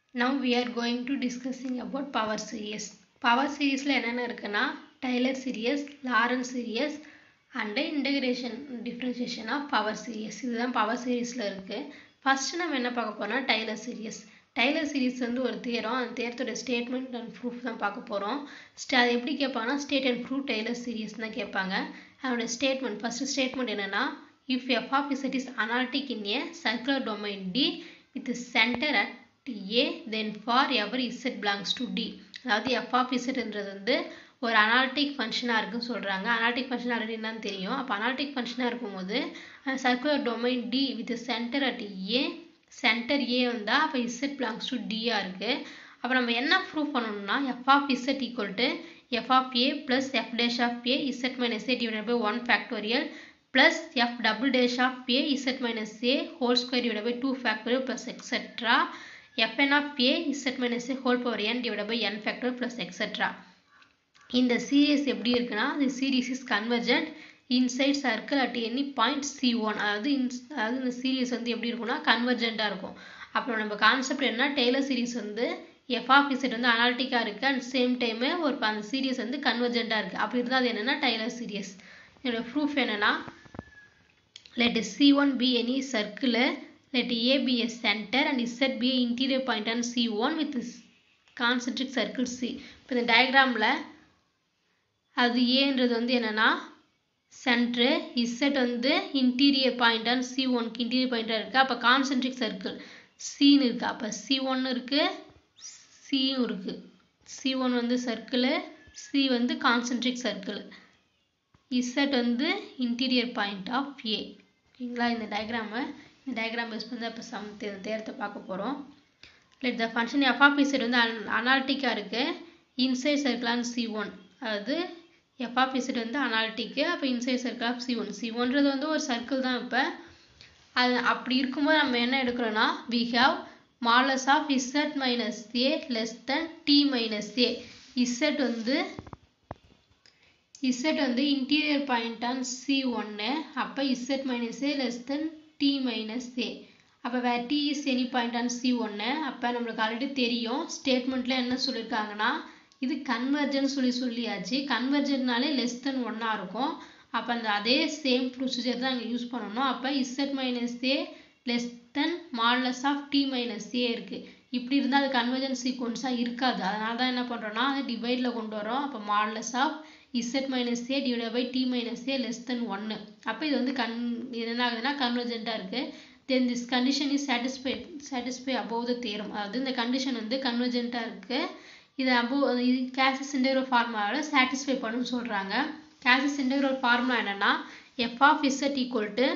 Now we are going to discussing about power series. Power seriesல என்னென்ன இருக்குன்னா Taylor series Laurent series and integration differentiation of power series இதுதான் power சீரியஸில் இருக்குது first நம்ம என்ன பார்க்க போறோம்னா டைலர் சீரியஸ் டைலர் சீரிஸ் வந்து ஒரு தேரம் அந்த தேரத்தோட ஸ்டேட்மெண்ட் அண்ட் ப்ரூஃப் தான் பார்க்க போகிறோம் ஸ்டே அது எப்படி கேட்பாங்கன்னா state and proof Taylor series தான் கேட்பாங்க அதோட ஸ்டேட்மெண்ட் ஃபஸ்ட்டு ஸ்டேட்மெண்ட் என்னென்னா if F of Z is analytic in a circular domain D with centre at A then for every Z belongs to D அதாவது எஃப் ஆஃப் இசட்ன்றது வந்து ஒரு analytic ஃபங்க்ஷனாக இருக்குன்னு சொல்கிறாங்க அனாலிட்டிக் ஃபங்க்ஷன் ஆல்ரெடி என்னன்னு தெரியும் அப்போ அனாலிட்டிக் ஃபங்க்ஷனாக இருக்கும்போது circular domain D with centre at A centre A வந்தால் அப்போ இசட் பிலாங்ஸ் டு டியாக இருக்குது அப்போ நம்ம என்ன ப்ரூவ் பண்ணணும்னா F of Z equal to F of A plus F dash of A Z minus A divide by one factorial plus f double dash of a z minus a whole square divided by 2 factorial plus etc fn of a z minus a whole power n divided by n factorial plus etc இந்த series எப்படி இருக்குன்னா the series is convergent inside circle at any point c1 அதாவது அதாவது இந்த serious வந்து எப்படி இருக்கும்னா கன்வர்ஜென்ட்டாக இருக்கும் அப்புறம் நம்ம கான்செப்ட் என்ன டெய்லர் சீரிஸ் வந்து எஃப் ஆஃப் இசட் வந்து அனாலிட்டிக்காக இருக்குது அண்ட் சேம் டைமு ஒரு அந்த சீரியஸ் வந்து கன்வர்ஜென்ட்டாக இருக்குது அப்படி இருந்தால் அது என்னென்னா டைலர் சீரியஸ் என்னோட ப்ரூஃப் என்னென்னா let C1 be any circular, let A be a center and Z be an interior point on C1 with concentric circle C. இப்போ இந்த டயக்ராமில் அது ஏன்றது வந்து என்னென்னா சென்ட்ரு இசட் வந்து இன்டீரியர் பாயிண்ட் ஆன் சி ஒன்க்கு இன்டீரியர் பாயிண்டாக இருக்குது அப்போ கான்சென்ட்ரிக் சர்க்கிள் சின்னு இருக்குது அப்போ சி ஒன்று இருக்குது சியும் இருக்குது சி ஒன் வந்து சர்க்கிளு சி வந்து கான்சென்ட்ரிக் சர்க்கிள் இசட் வந்து இன்டீரியர் பாயிண்ட் ஆஃப் ஏ ஓகேங்களா இந்த டயக்ராமை இந்த டயக்ராம் பேஸ் பண்ணி இப்போ சம் தேரத்தை பார்க்க போகிறோம் let the function F of Z வந்து அன் அனாலிட்டிக்காக இருக்குது inside circle on C one அதாவது எஃப் ஆஃப் இசட் வந்து அனாலிட்டிக்கு அப்போ inside circle of C one C ஒன்றது வந்து ஒரு சர்க்கிள் தான் இப்போ அது அப்படி இருக்கும்போது நம்ம என்ன எடுக்கிறோன்னா we have modulus of Z minus A less than T minus A Z வந்து z வந்து interior point on C1 அப்போ z minus a less than t minus a அப்போ where t is any point on C1 அப்போ நம்மளுக்கு already தெரியும் ஸ்டேட்மெண்ட்ல என்ன சொல்லியிருக்காங்கன்னா இது கன்வர்ஜன் சொல்லி சொல்லியாச்சு கன்வர்ஜன்னாலே லெஸ் தென் ஒன்னாக இருக்கும் அப்போ அந்த அதே சேம் ப்ரொசீஜர் தான் அங்கே யூஸ் பண்ணணும் அப்போ Z minus A less than modulus of T minus A இருக்குது இப்படி இருந்தால் அது கன்வர்ஜன் சீக்வன்ஸாக இருக்காது அதனால தான் என்ன பண்ணுறோன்னா அது டிவைடில் கொண்டு வரோம் அப்போ modulus of z minus a divided by t minus a less than 1 அப்போ இது வந்து கன் என்ன ஆகுதுன்னா கன்வர்ஜென்ட்டாக இருக்குது then this condition is satisfied satisfy above the theorem அதாவது இந்த கண்டிஷன் வந்து கன்வர்ஜென்ட்டாக இருக்குது இது அபோவ் இது கேசஸ் இன்டெக்ரல் ஃபார்முலாவோட சாட்டிஸ்ஃபை பண்ணுன்னு சொல்கிறாங்க கேசஸ் இன்டெக்ரல் ஃபார்முலா என்னென்னா F of Z equal to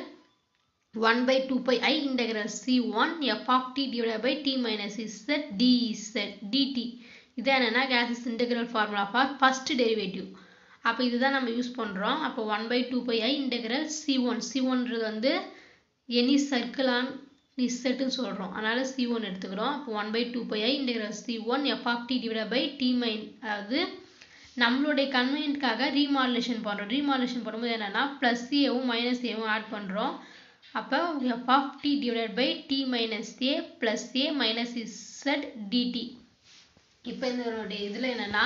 one by two pi I integral C one F of T divide by T minus Z D Z DT இது என்னென்னா Cauchy's integral formula for first derivative அப்போ இதுதான் நம்ம use பண்ணுறோம் அப்போ one by two pi I integral C one C ஒன்றது வந்து any circle on இசட்டுன்னு சொல்கிறோம் அதனால் சி ஒன் எடுத்துக்கிறோம் அப்போ one by two pi I integral C one F of T divide by T மைன் அதாவது நம்மளுடைய கன்வீனியன்ட்காக ரீமாடுலேஷன் பண்ணுறோம் ரீமாடுலேஷன் பண்ணும்போது என்னென்னா ப்ளஸ் ஏவும் மைனஸ் ஏவும் ஆட் பண்ணுறோம் அப்போ F of T divide by T minus A plus A minus Z DT இப்போ இதனுடைய இதில் என்னென்னா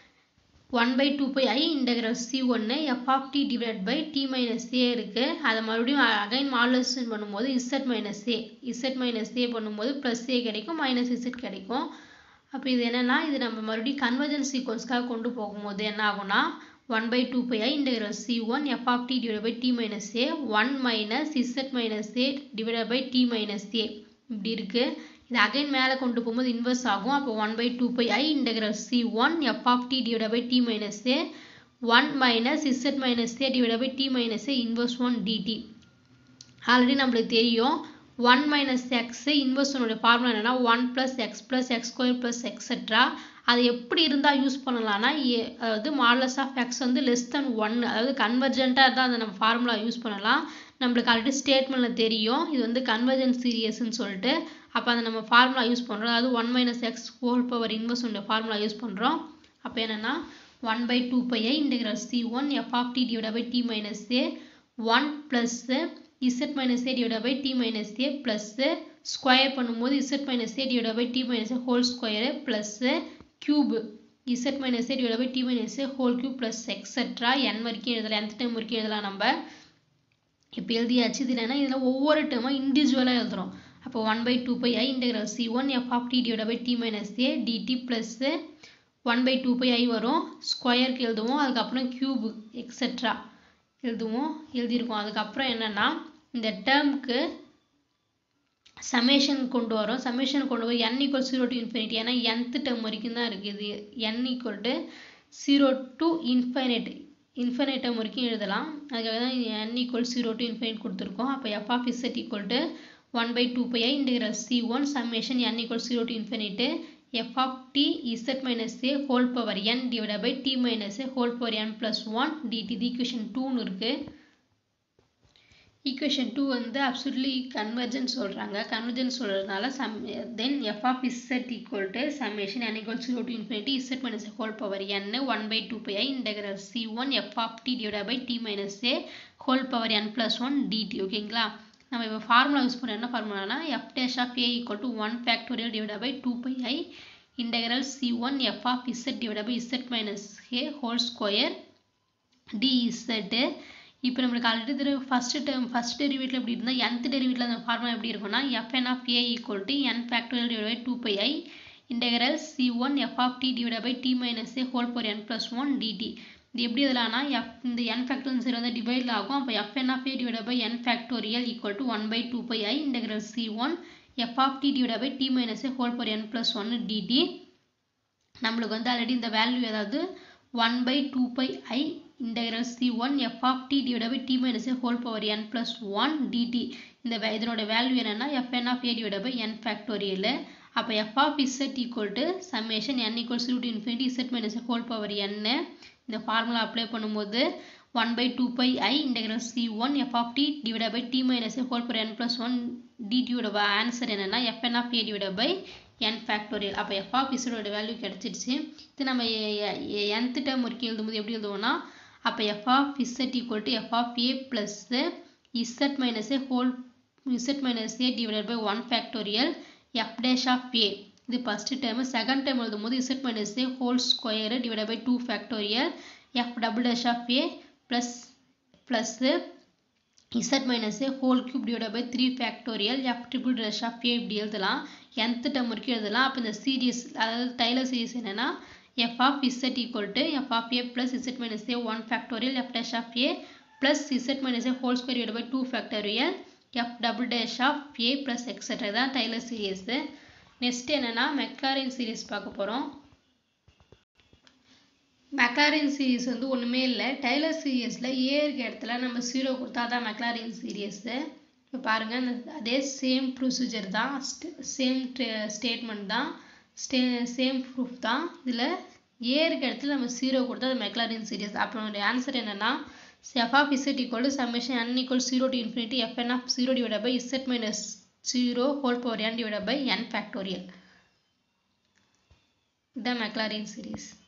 one by two pi I integral C ஒன்று F of T divide by T minus A இருக்குது அதை மறுபடியும் அகைன் மாடுலேஷன் பண்ணும்போது Z minus A Z minus A பண்ணும்போது ப்ளஸ் ஏ கிடைக்கும் மைனஸ் இசட் கிடைக்கும் அப்போ இது என்னென்னா இது நம்ம மறுபடியும் கன்வர்ஜன் சீக்வன்ஸ்க்காக கொண்டு போகும்போது என்ன ஆகும்னா one by two pi I integral C one F of T divide by T minus A one minus Z minus A divide by T minus A இப்படி இருக்குது இது அகைன் மேலே கொண்டு போகும்போது இன்வெர்ஸ் ஆகும் அப்போ one by two pi I integral C one F of T divide by T minus A one minus Z minus A divide by T minus A inverse one DT already நம்மளுக்கு தெரியும் one minus X inverse ஒனுடைய formula என்னன்னா one plus X plus X square plus etcetera அது எப்படி இருந்தால் use பண்ணலாம்னா அதாவது modulus of X வந்து லெஸ் தென் ஒன் அதாவது கன்வர்ஜென்ட்டாக இருந்தால் அதை நம்ம ஃபார்முலா யூஸ் பண்ணலாம் நம்மளுக்கு ஆல்ரெடி ஸ்டேட்மெண்ட்டில் தெரியும் இது வந்து கன்வர்ஜன் சீரியஸ்ன்னு சொல்லிட்டு அப்போ அதை நம்ம ஃபார்முலா யூஸ் பண்ணுறோம் அதாவது one minus X whole power inverse உடைய ஃபார்முலா யூஸ் பண்ணுறோம் அப்போ என்னென்னா one by two pi I integral C one F of T divide by T minus A one plus Z minus A divide by T minus A plus square பண்ணும்போது Z minus A divide by T minus A whole square plus cube Z minus A divide by T minus A whole cube plus etcetera என் வரைக்கும் எழுதலாம் எந்த time வரைக்கும் எழுதலாம் நம்ம இப்போ எழுதியாச்சு இது என்னன்னா இதில் ஒவ்வொரு டேர்மாக இண்டிவிஜுவலாக எழுதுறோம் அப்போ one by two pi I integral C one F of T divide by T minus A DT plus one by two pi I வரும் ஸ்கொயருக்கு எழுதுவோம் அதுக்கப்புறம் க்யூபு எக்ஸட்ரா எழுதுவோம் எழுதியிருக்கோம் அதுக்கப்புறம் என்னென்னா இந்த டேர்முக்கு சமேஷன் கொண்டு வரோம் சமேஷன் கொண்டு போய் N equal zero to infinity ஏன்னா nth டேர்ம் வரைக்கும் தான் இருக்குது இது N equal to zero to infinite infinite term வரைக்கும் எழுதலாம் அதுக்காக தான் N equal zero to infinite கொடுத்துருக்கோம் அப்போ F of Z equal to one by two pi I integral C one summation N equal zero to infinity F of T Z minus A whole power N divide by T minus A whole power N plus one DT the equation டூன்னு இருக்குது equation two வந்து absolutely convergent சொல்கிறாங்க convergent சொல்கிறதுனால sum then F of Z equal to summation N equal zero to infinity Z minus whole power N one by two pi I integral C one F of T divide by T minus A whole power N plus one DT ஓகேங்களா நம்ம இப்போ formula use பண்ண என்ன ஃபார்முலானா F dash of A equal to one factorial divide by two pi I integral C one F of Z divide by Z minus A whole square D Z இப்போ நம்மளுக்கு already தெரியும் first term first டெரிவேட்டில் எப்படி இருந்தால் nth டெரிவேட்டில் அந்த formula எப்படி இருக்கும்னா FN of A equal to N factorial divide by two pi I integral C one F of T divide by T minus A whole power N plus one DT இது எப்படி எதுலாம்னா F இந்த என் factorial சரி வந்து divide ஆகும் அப்போ FN of A divide by N factorial equal to one by two pi I integral C one F of T divide by T minus A whole power N plus one DT நம்மளுக்கு வந்து already இந்த value ஏதாவது one by two pi I integral C one F of T divide by T minus whole power N plus one DT இந்த வே- இதனோட value என்னன்னா FN of A divide by N factorial அப்போ F of Z equal to summation N equals to infinity Z minus whole power N இந்த formula apply பண்ணும்போது one by two pi I integral C one F of T divide by T minus whole power N plus one டிடியோட answer என்னன்னா FN of A divide by N factorial அப்போ F of இசடோட value கிடச்சிருச்சு இது நம்ம nth term வரைக்கும் எழுதும்போது எப்படி எழுதுவோம்னா அப்போ F of Z equal to F of A plus Z minus A whole Z minus A divide by one factorial F dash of A இது ஃபஸ்ட்டு டேர்மு செகண்ட் டைம் எழுதும்போது Z minus A whole square divide by two factorial F double dash of A plus plus Z minus A whole cube divide by three factorial F triple dash of A இப்படி எழுதலாம் nth term வரைக்கும் எழுதலாம் அப்போ இந்த series அதாவது Taylor series என்னன்னா F of Z equal to F of A plus Z minus A one factorial F dash of A plus Z minus A whole square divide by two factorial F double dash of A plus extra தான் Taylor series next என்னன்னா Maclaurin series பார்க்க போகிறோம் Maclaurin series வந்து ஒன்றுமே இல்லை tailor சீரியஸில் ஏ இருக்க இடத்துல நம்ம ஜீரோ கொடுத்தா தான் மெக்லாரின் சீரியஸு இப்போ பாருங்கள் இந்த அதே சேம் ப்ரொசீஜர் தான் சேம் ஸ்டேட்மெண்ட் தான் ஸ்டே சேம் ப்ரூஃப் தான் இதில் ஏ இருக்க இடத்துல நம்ம ஜீரோ கொடுத்தா அது மெக்லாரின் சீரியஸ் அப்போ நம்மளுடைய ஆன்சர் என்னன்னா F of Z equal to summation n equal zero to infinity F N of zero divide by Z minus zero whole power n divide by n factorial இதுதான் மெக்லாரின் சீரிஸ்